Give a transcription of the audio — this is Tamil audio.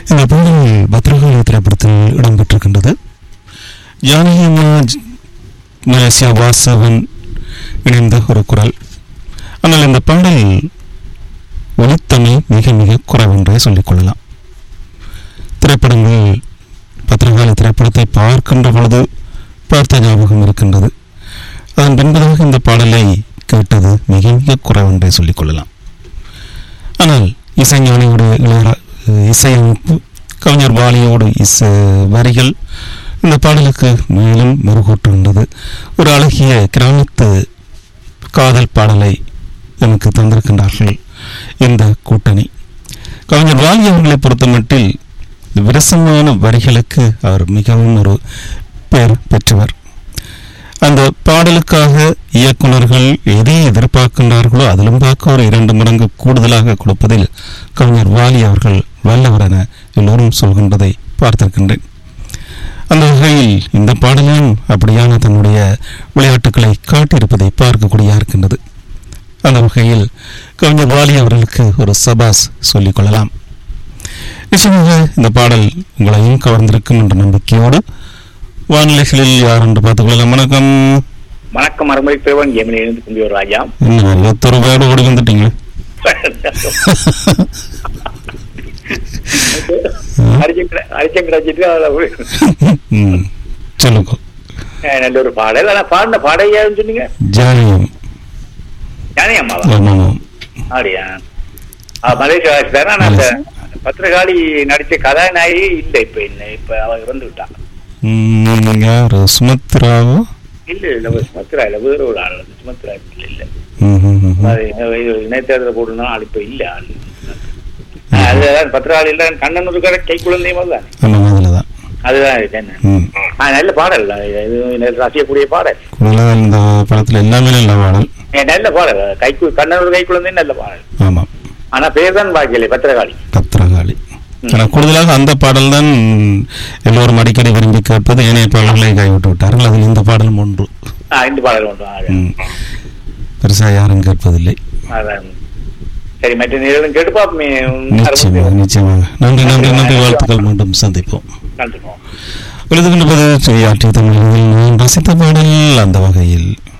இந்த பாடல் பத்ரகாளி திரைப்படத்தில் இடம்பெற்றிருக்கின்றது ஜானகி அம்மா ஜ- மலேசியா வாசவன் இணைந்த ஒரு குரல் ஆனால் இந்த பாடல் ஒலித்தமை மிக மிக குறைவென்றே சொல்லிக் கொள்ளலாம் திரைப்படங்கள் பத்திரகாளி திரைப்படத்தை பார்க்கின்ற பொழுது பார்த்த ஞாபகம் இருக்கின்றது அதன் பின்பதாக இந்த பாடலை கேட்டது மிக மிக குறைவென்றே சொல்லிக் கொள்ளலாம் ஆனால் இசைஞானியோடு இளையரா இசையமைப்பு கவிஞர் வாலியோடு இசை வரிகள் இந்த பாடலுக்கு மேலும் மெருகூட்டுகின்றது ஒரு அழகிய கிராமத்து காதல் பாடலை எனக்கு தந்திருக்கின்றார்கள் இந்த கூட்டணி கவிஞர் வாலி அவர்களை பொறுத்தமட்டில் விரசமான வரிகளுக்கு அவர் மிகவும் ஒரு பெயர் பெற்றவர் அந்த பாடலுக்காக இயக்குனர்கள் எதை எதிர்பார்க்கின்றார்களோ அதிலும் பார்க்க ஒரு இரண்டு மடங்கு கூடுதலாக கொடுப்பதில் கவிஞர் வாலி அவர்கள் வல்லவர் என எல்லோரும் சொல்கின்றதை பார்த்திருக்கின்றேன் அந்த வகையில் இந்த பாடலும் அப்படியான தன்னுடைய விளையாட்டுகளை காட்டியிருப்பதை பார்க்கக்கூடியதாக இருக்கின்றது அந்த வகையில் கவிஞர் வாலி அவர்களுக்கு ஒரு சபாஸ் சொல்லிக் கொள்ளலாம் நிச்சயமாக இந்த பாடல் உங்களையும் கவர்ந்திருக்கும் என்ற நம்பிக்கையோடு வானிலைகளில் யார் என்று பார்த்துக் கொள்ளலாம் வணக்கம் வணக்கம் மறுமொழி பேவன் எமிலிருந்து கும்பியோர் ராஜா என்ன எத்தனை பேரோடு ஓடி வந்துட்டீங்களே அரிச்சங்கட வச்சுட்டு அதுல போய் ம், சொல்லுங்க அஹ் நல்ல ஒரு பாடல் ஆனா பாடின பாடையான்னு சொன்னீங்க ஜானியம் யானே அம்மாவா ஆமாம் அப்படியா ஆ, மலேசியா வாசித்தாரு ஆனா அந்த பத்திரகாளி நடிச்ச கதாநாயகி இல்ல இப்ப என்ன இப்ப அவ இறந்து விட்டா ம், யார் சுமத்ராவோ இல்ல இல்ல ஒரு சுமத்ரா இல்ல வேற ஒரு ஆள் அது சுமத்ரா இல்ல இல்ல ம், ம், ம், ம். அது இது இணையதளத்துல போடணும் ஆள் இப்ப இல்ல ஆள் அதுதான் பத்திரகாளியில கண்ணன் ஒரு கடை கை குழந்தையும் தான் ஆமாம் அதில் தான் அதுதான் இது என்ன ம் ஆ, நல்ல பாடல் இது நல்ல ரசிக்கக்கூடிய பாடல் கூடுதலாக இந்த படத்தில் எல்லாமே நல்ல பாடல் ஏ, நல்ல பாடல் கைக்கு கண்ணனோட கை குழந்தை நல்ல பாடல் ஆமாம் ஆனா பேர் தான் பாக்கியலை பத்திரகாளி பத்திரகாளி ஆனால் கூடுதலாக அந்த பாடல் தான் எல்லோரும் அடிக்கடி விரும்பி கேட்பது ஏனைய பாடல்களை கைவிட்டு விட்டார்கள் அதில் இந்த பாடலும் ஒன்று ஆ, இந்த பாடல் ஒன்று ஆ, ம். பெருசாக யாரும் கேட்பதில்லை அதான். சரி மற்ற நேரம் கேட்டு பார்ப்போமே நிச்சயமாக நிச்சயமாக நன்றி நன்றி நன்றி வாழ்த்துக்கள் மீண்டும் சந்திப்போம் நன்றிப்போம் எழுதுகின்ற போது ஆற்றிய தமிழில் நான் ரசித்த பாடல் அந்த வகையில்